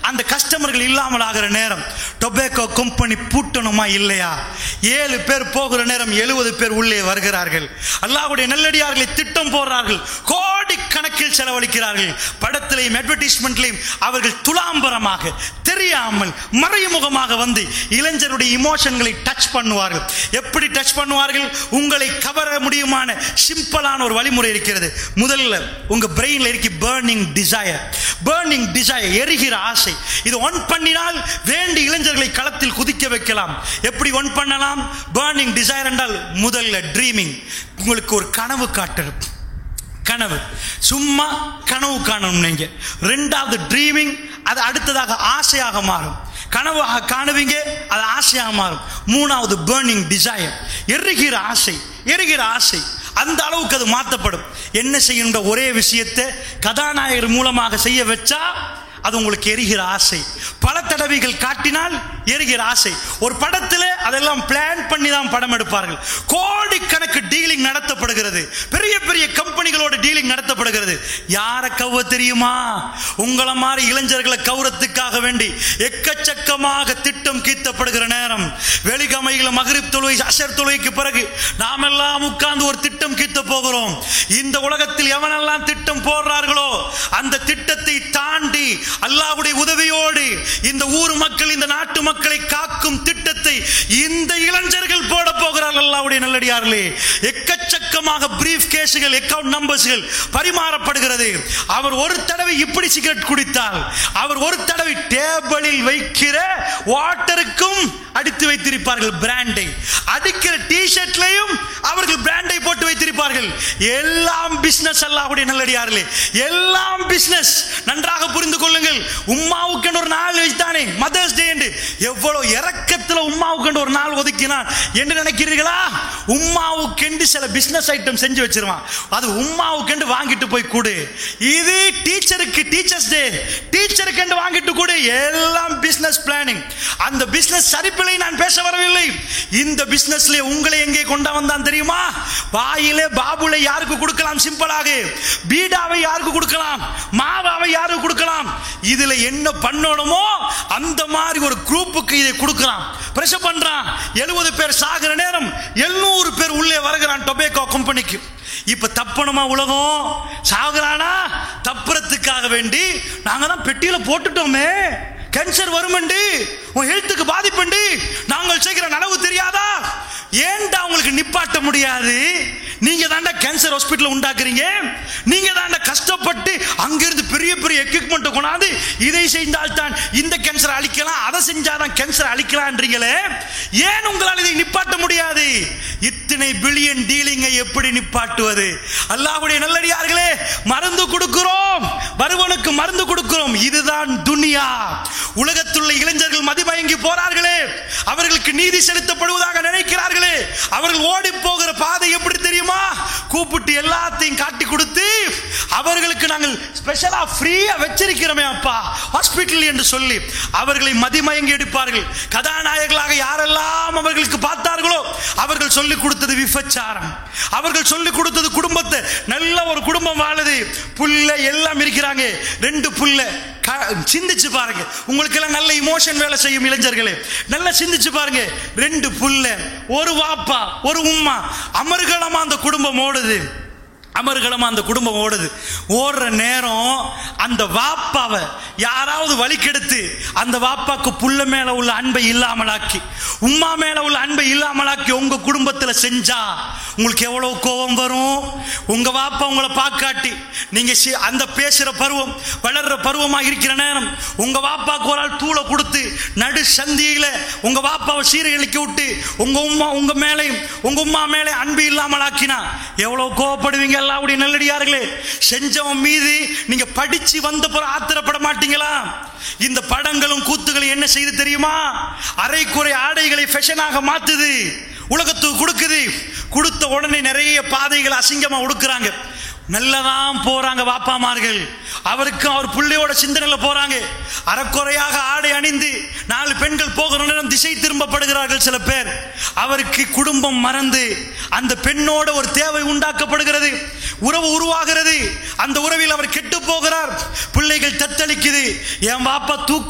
அந்த கஸ்டமர்கள் இல்லாமல் ஆகிற நேரம் டொபேக்கோ கம்பெனி பூட்டணுமா இல்லையா ஏழு பேர் போகிற நேரம் எழுபது பேர் உள்ளே வருகிறார்கள் அல்லாஹ்வுடைய நல்லடியார்களை திட்டம் போடுறார்கள் கோடி கணக்கில் செலவழிக்கிறார்கள் படத்திலையும் அட்வர்டைஸ்மெண்ட்லையும் அவர்கள் துலாம்பரமாக தெரியாமல் மறைமுகமாக வந்து இளைஞருடைய இமோஷன்களை டச் பண்ணுவார்கள் எப்படி டச் பண்ணுவார்கள் உங்களை கவர முடியுமான சிம்பிளான ஒரு வழிமுறை இருக்கிறது முதல்ல உங்க பிரெயின்ல இருக்கு பேர்னிங் டிசையர் பேர்னிங் டிசையர் எரிகிற ஆசை இது ஒன் பண்ணினால் வேண்டி இளைஞர்களை களத்தில் குதிக்க வைக்கலாம் எப்படி ஒன் பண்ணலாம் பேர்னிங் டிசையர் என்றால் முதல்ல ட்ரீமிங் உங்களுக்கு ஒரு கனவு காட்டணும் கனவு சும்மா கனவு காணணும் நீங்க ரெண்டாவது ட்ரீமிங் அது அடுத்ததாக ஆசையாக மாறும் கனவாக காணுவீங்க அது ஆசையாக மாறும் மூணாவது பேர்னிங் டிசையர் எரிகிற ஆசை எரிகிற ஆசை அந்த அளவுக்கு அது மாற்றப்படும் என்ன செய்கின்ற ஒரே விஷயத்தை கதாநாயகர் மூலமாக செய்ய வச்சா அது உங்களுக்கு எரிகிற ஆசை பல தடவைகள் காட்டினால் எரிகிற ஆசை ஒரு படத்தில் அதெல்லாம் பிளான் பண்ணி தான் படம் எடுப்பார்கள் கோடிக்கணக்கு டீலிங் நடத்தப்படுகிறது பெரிய பெரிய கம்பெனிகளோட டீலிங் நடத்தப்படுகிறது யாரை கவ தெரியுமா உங்களை மாதிரி இளைஞர்களை கௌரத்துக்காக வேண்டி எக்கச்சக்கமாக திட்டம் கீத்தப்படுகிற நேரம் வெளிகமைகளை மகரிப் தொழுகை அசர் தொழுகைக்கு பிறகு நாமெல்லாம் உட்கார்ந்து ஒரு திட்டம் கீத்த போகிறோம் இந்த உலகத்தில் எவனெல்லாம் திட்டம் போடுறார்களோ அந்த திட்டத்தை தாண்டி அல்லாஹ்வுடைய உதவியோடு இந்த ஊர் மக்கள் இந்த நாட்டு மக்களை காக்கும் திட்டத்தை இந்த இளைஞர்கள் போட போகிறார்கள் அல்லாஹ்வுடைய நல்லடியார்களே எக்கச்சக்கமாக பிரீஃப் கேஸுகள் அக்கவுண்ட் நம்பர்ஸ்கள் பரிமாறப்படுகிறது அவர் ஒரு தடவை இப்படி சிகரெட் குடித்தால் அவர் ஒரு தடவை டேபிளில் வைக்கிற வாட்டருக்கும் அடித்து வைத்திருப்பார்கள் பிராண்டை அடிக்கிற டி ஷர்ட்லையும் அவர்கள் பிராண்டை போட்டு வைத்திருப்பார்கள் எல்லாம் பிசினஸ் அல்லாஹ்வுடைய நல்லடியார்களே எல்லாம் பிசினஸ் நன்றாக புரிந்து கொள்ளுங்கள் உம்மாவுக்கு ஒரு நாள் வைத்தானே மதர்ஸ் டே என்று எவ்வளவு இறக்கத்தில் உம்மாவுக்கு ஒரு நாள் ஒதுக்கினான் என்று நினைக்கிறீர்களா உம்மாவுக்கென்று சில பிசினஸ் ஐட்டம் செஞ்சு வச்சிருவான் அது உம்மாவுக்கென்று வாங்கிட்டு போய் கொடு இது டீச்சருக்கு டீச்சர்ஸ் டே டீச்சருக்கு வாங்கிட்டு கொடு எல்லாம் பிசினஸ் பிளானிங் அந்த பிசினஸ் சரிப்பிலை நான் பேச வரவில்லை இந்த பிசினஸ்ல உங்களை எங்கே கொண்டு வந்தான் தெரியுமா வாயிலே பாபுலை யாருக்கு கொடுக்கலாம் சிம்பிளாக பீடாவை யாருக்கு கொடுக்கலாம் மாவாவை யாருக்கு கொடுக்கலாம் இதுல என்ன பண்ணணுமோ அந்த மாதிரி ஒரு குரூப்புக்கு இதை கொடுக்கலாம் பிரஷர் பண்றான் எழுபது பேர் சாகிற நேரம் எழுநூறு பேர் உள்ளே வருகிறான் டொபேக்கோ கம்பெனிக்கு இப்ப தப்பணுமா உலகம் சாகுறானா தப்புறதுக்காக வேண்டி நாங்க தான் பெட்டியில போட்டுட்டோமே கேன்சர் வருமண்டி உன் ஹெல்த்துக்கு பாதிப்புண்டி நாங்கள் செய்கிற நனவு தெரியாதா ஏன்டா உங்களுக்கு நிப்பாட்ட முடியாது நீங்க தாண்டா கேன்சர் ஹாஸ்பிட்டல் உண்டாக்குறீங்க நீங்க தாண்டா கஷ்டப்பட்டு அங்கிருந்து பெரிய பெரிய எக்யூப்மெண்ட் கொண்டாந்து இதை செய்தால் தான் இந்த கேன்சர் அழிக்கலாம் அதை செஞ்சாதான் கேன்சர் அழிக்கலாம்ன்றீங்களே ஏன் உங்களால் இதை நிப்பாட்ட முடியாது இத்தனை பில்லியன் டீலிங்கை எப்படி நிப்பாட்டுவது அல்லாஹ்வுடைய நல்லடியார்களே மருந்து கொடுக்கிறோம் வருவனுக்கு மருந்து கொடுக்கிறோம் இதுதான் துனியா உலகத்துள்ள இளைஞர்கள் மதிமயங்கி போறார்களே அவர்களுக்கு நீதி செலுத்தப்படுவதாக நினைக்கிறார்களே அவர்கள் ஓடி போகிற பாதை எப்படி தெரியுமா கூப்பிட்டு எல்லாத்தையும் காட்டி கொடுத்து அவர்களுக்கு நாங்கள் ஸ்பெஷலா ஃப்ரீயா வச்சிருக்கிறோமே அப்பா ஹாஸ்பிட்டல் என்று சொல்லி அவர்களை மதிமயங்கி எடுப்பார்கள் கதாநாயகர்களாக யாரெல்லாம் அவர்களுக்கு பார்த்தார்களோ அவர்கள் சொல்லிக் கொடுத்தது விபச்சாரம் அவர்கள் சொல்லிக் கொடுத்தது குடும்பத்தை நல்ல ஒரு குடும்பம் வாழுது புல்ல எல்லாம் இருக்கிறாங்க ரெண்டு புல்ல க- சிந்திச்சு பாருங்க உங்களுக்கு எல்லாம் நல்ல இமோஷன் வேலை செய்யும் இளைஞர்களே நல்லா சிந்திச்சு பாருங்க ரெண்டு புல்ல ஒரு வாப்பா ஒரு உம்மா அமர்கலமா அந்த குடும்பம் ஓடுது அமர்கலமா அந்த குடும்பம் ஓடுது ஓடுற நேரம் அந்த வாப்பாவை யாராவது வழிக்கெடுத்து அந்த வாப்பாக்கு புள்ள மேல உள்ள அன்பை இல்லாமலாக்கி உம்மா மேல உள்ள அன்பை இல்லாமலாக்கி உங்க குடும்பத்துல செஞ்சா உங்களுக்கு எவ்வளவு கோபம் வரும் உங்க வாப்பா உங்களை பார்க்காட்டி நீங்க சி- அந்த பேசுற பருவம் வளர்ற பருவமா இருக்கிற நேரம் உங்க வாப்பாக்கு ஒரு ஆள் தூளை கொடுத்து நடு சந்தியில உங்க வாப்பாவை சீரழிக்க விட்டு உங்க உம்மா உங்க மேலையும் உங்க உம்மா மேலே அன்பு இல்லாமல் ஆக்கினா எவ்வளவு கோவப்படுவீங்க எல்லாவுடைய நல்லடியார்களே செஞ்சவன் மீது நீங்க படிச்சு வந்த பிறகு ஆத்திரப்பட மாட்டீங்களா இந்த படங்களும் கூத்துகளும் என்ன செய்து தெரியுமா அரைக்குறை ஆடைகளை ஃபேஷனாக மாத்துது உலகத்துக்கு கொடுக்குது கொடுத்த உடனே நிறைய பாதைகள் அசிங்கமா உடுக்குறாங்க நல்லதான் போறாங்க வாப்பாமார்கள் அவருக்கும் அவர் பிள்ளையோட சிந்தனையில போறாங்க அறக்குறையாக ஆடை அணிந்து நாலு பெண்கள் போகிற நேரம் திசை திரும்பப்படுகிறார்கள் சில பேர் அவருக்கு குடும்பம் மறந்து அந்த பெண்ணோட ஒரு தேவை உண்டாக்கப்படுகிறது உறவு உருவாகிறது அந்த உறவில் அவர் கெட்டு போகிறார் பிள்ளைகள் தத்தளிக்குது என் வாப்பா தூக்கி